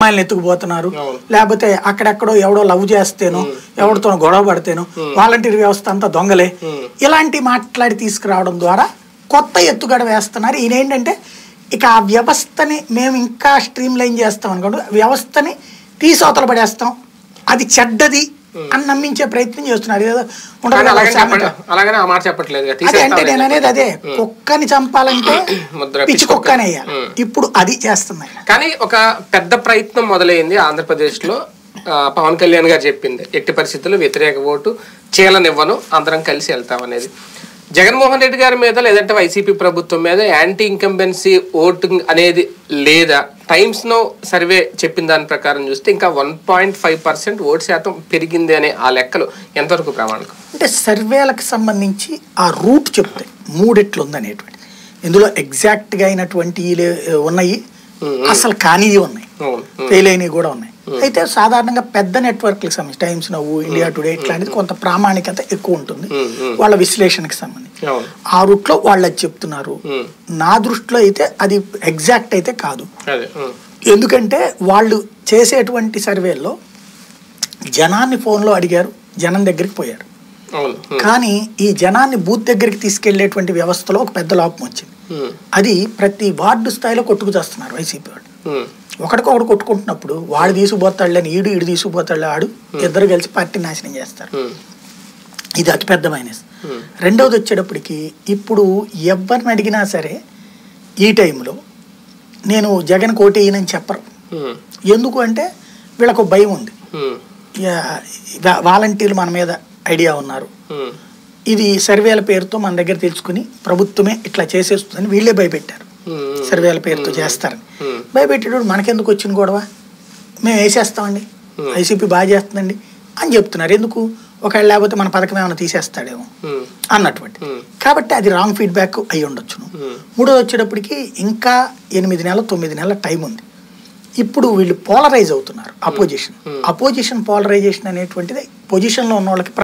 అమ్మాయిలను ఎత్తుకుపోతున్నారు అవును. లేకపోతే అక్కడెక్కడో ఎవడో లవ్ చేస్తేనో ఎవరితో గొడవ పడితేనో వాలంటీర్ వ్యవస్థ అంతా దొంగలే ఇలాంటి మాట్లాడి తీసుకురావడం ద్వారా కొత్త ఎత్తుగడ వేస్తున్నారు ఈయన ఏంటంటే ఇక ఆ వ్యవస్థని మేము ఇంకా స్ట్రీమ్ లైన్ చేస్తాం అనుకోండి వ్యవస్థని తీసవతల పడేస్తాం అది చెడ్డది అని నమ్మించే ప్రయత్నం చేస్తున్నారు ఏదో ఉండదు కానీ కదా అలాగని సామెత. చెప్పండి అలాగనే ఆ మాట చెప్పట్లేదు కదా, అదే అంటే తీసేస్తామని నేను అనేది అదే కుక్కని చంపాలంటే ముద్ర పిచ్చి పిచ్చి కుక్కని కుక్క. వేయాలి ఉమ్. ఇప్పుడు అది చేస్తున్నాయి కానీ ఒక పెద్ద ప్రయత్నం మొదలైంది ఆంధ్రప్రదేశ్ లో పవన్ కళ్యాణ్ గారు చెప్పింది ఎట్టి పరిస్థితుల్లో వ్యతిరేక ఓటు చీలనివ్వను అందరం కలిసి వెళ్తాం అనేది జగన్మోహన్ రెడ్డి గారి మీద లేదంటే వైసీపీ ప్రభుత్వం మీద యాంటీ ఇన్కంబెన్సీ ఓటింగ్ అనేది లేదా టైమ్స్ నో సర్వే చెప్పిన దాని ప్రకారం చూస్తే ఇంకా one point five percent vote శాతం పెరిగింది అనే ఆ లెక్కలు ఎంతవరకు ప్రామాణికం అంటే సర్వేలకు సంబంధించి ఆ రూట్ చెప్తాయి మూడెట్లు ఉందనేటువంటిది ఇందులో ఎగ్జాక్ట్గా అయినటువంటి లే- ఉన్నాయి అసలు కానివి ఉన్నాయి అవును ఫెయిల్ అయినవి కూడా ఉన్నాయి అయితే సాధారణంగా పెద్ద నెట్వర్క్లకు సంబంధించి టైమ్స్ నవ్వు ఇండియా టుడే ఇట్లాంటిది కొంత ప్రామాణికత ఎక్కువ ఉంటుంది వాళ్ళ విశ్లేషణకి సంబంధించి అవును ఆ రూట్లో వాళ్ళు అది చెప్తున్నారు ఉమ్. నా దృష్టిలో అయితే అది ఎగ్జాక్ట్ అయితే కాదు అదే ఉమ్. ఎందుకంటే వాళ్ళు చేసేటువంటి సర్వేల్లో జనాన్ని ఫోన్లో అడిగారు జనం దగ్గరికి పోయారు అవును ఉమ్. కానీ ఈ జనాన్ని బూత్ దగ్గరికి తీసుకెళ్లేటువంటి వ్యవస్థలో ఒక పెద్ద లోపం వచ్చింది ఉమ్. అది ప్రతి వార్డు స్థాయిలో కొట్టుకు చేస్తున్నారు వైసీపీ వాళ్ళు ఉమ్. ఒకడికొకడు కొట్టుకుంటున్నప్పుడు వాడు తీసుకుపోతాడులేని ఈడు ఈడు తీసుకుపోతాడులే ఆడు ఇద్దరు కలిసి పార్టీ నాశనం చేస్తారు ఉమ్. ఇది అతిపెద్ద మైనస్ Hmm. రెండవది వచ్చేటప్పటికి ఇప్పుడు ఎవరిని అడిగినా సరే ఈ టైంలో నేను జగన్ కోటేయనని చెప్పరు ఉమ్. ఎందుకు అంటే వీళ్ళకు ఒక భయం ఉంది ఉమ్. యా- వా- వాలంటీర్లు మన మీద ఐడియా ఉన్నారు ఉమ్. ఇది సర్వేల పేరుతో మన దగ్గర తెలుసుకుని ప్రభుత్వమే ఇట్లా చేసేస్తుందని వీళ్ళే భయపెట్టారు ఉమ్. సర్వేల పేరుతో చేస్తారని Hmm. భయపెట్టేటప్పుడు మనకెందుకు వచ్చిన గొడవ మేము వేసేస్తామండి వైసీపీ బాగా చేస్తుందండి అని చెప్తున్నారు ఎందుకు ఒకవేళ లేకపోతే మన పథకం ఏమైనా తీసేస్తాడేమో ఉమ్. అన్నటువంటి Hmm. కాబట్టి అది రాంగ్ ఫీడ్బ్యాక్ అయి ఉండొచ్చును Hmm. మూడోది వచ్చేటప్పటికి ఇంకా ఎనిమిది నెలలు తొమ్మిది నెలల టైం ఉంది ఇప్పుడు వీళ్ళు పోలరైజ్ అవుతున్నారు అపోజిషన్ అపోజిషన్ పోలరైజేషన్ అనేటువంటిది పొజిషన్లో ఉన్న వాళ్ళకి